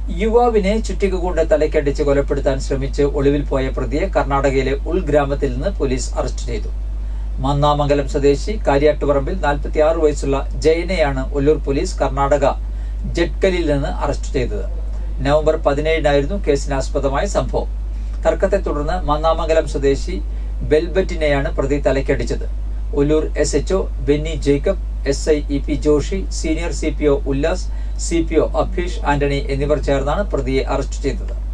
യുവാവിനെ ചുറ്റിക കൊണ്ട് തലക്കടിച്ച് കൊലപ്പെടുത്താൻ ശ്രമിച്ച് ഒളിവിൽ പോയ പ്രതിയെ കർണാടകയിലെ ഉൾഗ്രാമത്തിൽ നിന്ന് പോലീസ് അറസ്റ്റ് ചെയ്തു മന്നാമംഗലം സ്വദേശി കാര്യാട്ടുപറമ്പിൽ നാൽപ്പത്തി ആറ് വയസ്സുള്ള ജയനെയാണ് ഒല്ലൂർ പോലീസ് കർണാടക ജഡ്കലിൽ നിന്ന് അറസ്റ്റ് ചെയ്തത് നവംബർ പതിനേഴിനായിരുന്നു കേസിനാസ്പദമായ സംഭവം തർക്കത്തെ തുടർന്ന് മന്നാമംഗലം സ്വദേശി ബെൽബറ്റിനെയാണ് പ്രതി തലക്കടിച്ചത് Ollur S HO Benny Jacob S I E P Joshi senior C P O Ullas C P O Abheesh Antony എന്നിവർ ചേർന്നാണ് പ്രതിയെ അറസ്റ്റ് ചെയ്തത്